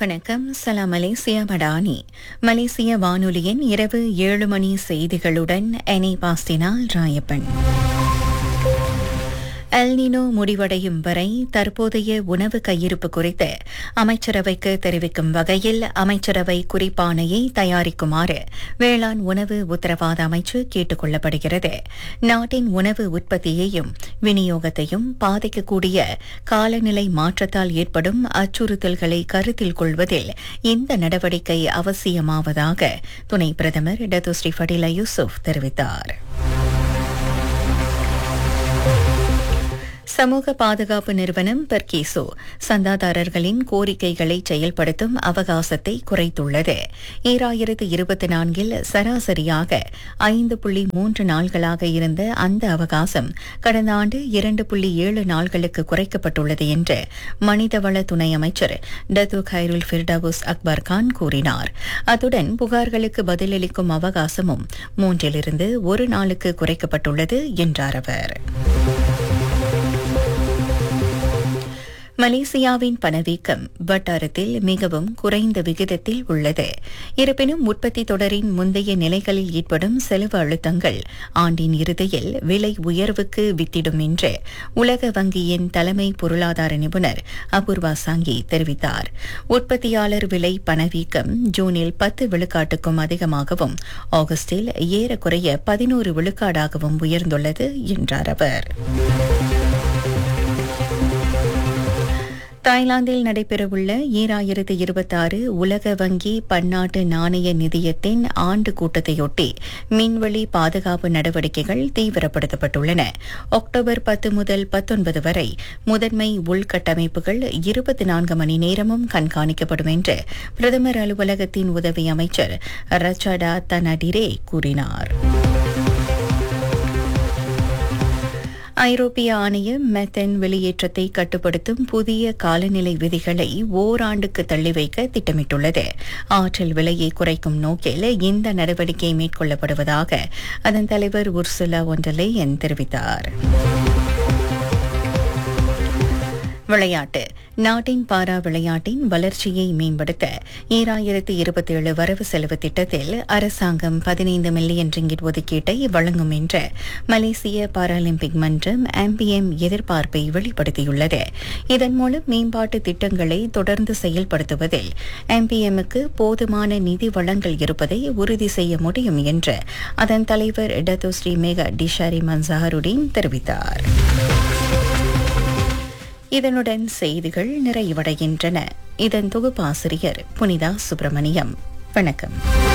வணக்கம் சலாம் மலேசியா மடானி மலேசிய வானொலியின் இரவு ஏழு மணி செய்திகளுடன் எனி பாஸ்தினால் ராயப்பன் எல்னினோ முடிவடையும் வரை தற்போதைய உணவு கையிருப்பு குறித்து அமைச்சரவைக்கு தெரிவிக்கும் வகையில் அமைச்சரவை குறிப்பாணையை தயாரிக்குமாறு வேளாண் உணவு உத்தரவாத அமைச்சு கேட்டுக் கொள்ளப்படுகிறது நாட்டின் உணவு உற்பத்தியையும் விநியோகத்தையும் பாதிக்கக்கூடிய காலநிலை மாற்றத்தால் ஏற்படும் அச்சுறுத்தல்களை கருத்தில் கொள்வதில் இந்த நடவடிக்கை அவசியமாவதாக துணை பிரதமர் டத்துஸ்ரீ ஃபடிலா யூசுப் தெரிவித்தார் சமூக பாதுகாப்பு நிறுவனம் பெர்கேசோ சந்தாதாரர்களின் கோரிக்கைகளை செயல்படுத்தும் அவகாசத்தை குறைத்துள்ளது ஈராயிரத்து இருபத்தி நான்கில் சராசரியாக ஐந்து புள்ளி மூன்று நாள்களாக இருந்த அந்த அவகாசம் கடந்த ஆண்டு இரண்டு புள்ளி ஏழு நாள்களுக்கு குறைக்கப்பட்டுள்ளது என்று மனிதவள துணை அமைச்சர் Datuk Khairul Firdaus Akbar Khan கூறினார் அத்துடன் புகார்களுக்கு பதிலளிக்கும் அவகாசமும் மூன்றிலிருந்து ஒரு நாளுக்கு குறைக்கப்பட்டுள்ளது என்றார் அவர் மலேசியாவின் பணவீக்கம் வட்டாரத்தில் மிகவும் குறைந்த விகிதத்தில் உள்ளது இருப்பினும் உற்பத்தி தொடரின் முந்தைய நிலைகளில் ஏற்படும் செலவு அழுத்தங்கள் ஆண்டின் இறுதியில் விலை உயர்வுக்கு வித்திடும் என்று உலக வங்கியின் தலைமை பொருளாதார நிபுணர் அபூர்வா சாங்கி தெரிவித்தார் உற்பத்தியாளர் விலை பணவீக்கம் ஜூனில் பத்து விழுக்காட்டுக்கும் அதிகமாகவும் ஆகஸ்டில் ஏறக்குறைய பதினோரு விழுக்காடாகவும் உயர்ந்துள்ளது என்றார் அவர் தாய்லாந்தில் நடைபெறவுள்ள ஈராயிரத்து இருபத்தாறு உலக வங்கி பன்னாட்டு நாணய நிதியத்தின் ஆண்டு கூட்டத்தையொட்டி மின்வெளி பாதுகாப்பு நடவடிக்கைகள் தீவிரப்படுத்தப்பட்டுள்ளன அக்டோபர் பத்து முதல் பத்தொன்பது வரை முதன்மை உள்கட்டமைப்புகள் இருபத்தி நான்கு மணி நேரமும் கண்காணிக்கப்படும் என்று பிரதமர் அலுவலகத்தின் உதவி அமைச்சர் ரச்சடா தனடிரே கூறினார் ஐரோப்பிய ஆணையம் மெத்தன் வெளியேற்றத்தை கட்டுப்படுத்தும் புதிய காலநிலை விதிகளை ஓராண்டுக்கு தள்ளி வைக்க திட்டமிட்டுள்ளது ஆற்றல் விலையை குறைக்கும் நோக்கில் இந்த நடவடிக்கை மேற்கொள்ளப்படுவதாக அதன் தலைவர் உர்சுலா ஒண்டலேயன் தெரிவித்தார் விளையாட்டு நாட்டின் பாரா விளையாட்டின் வளர்ச்சியை மேம்படுத்த ஈராயிரத்து இருபத்தி ஏழு வரவு செலவு திட்டத்தில் அரசாங்கம் பதினைந்து மில்லியன் ரிங்கிட் ஒதுக்கீட்டை வழங்கும் என்று மலேசிய பாராலிம்பிக் மன்றம் ஆம்பிஎம் எதிர்பார்ப்பை வெளிப்படுத்தியுள்ளது இதன் மூலம் மேம்பாட்டு திட்டங்களை தொடர்ந்து செயல்படுத்துவதில் ஆம்பிஎம்முக்கு போதுமான நிதி வளங்கள் இருப்பதை உறுதி செய்ய முடியும் என்று அதன் தலைவர் Datuk Seri Mega Dishari Mansaruddin தெரிவித்தார் இதனுடன் செய்திகள் நிறைவடைகின்றன இதன் தொகுப்பாசிரியர் புனிதா சுப்பிரமணியம் வணக்கம்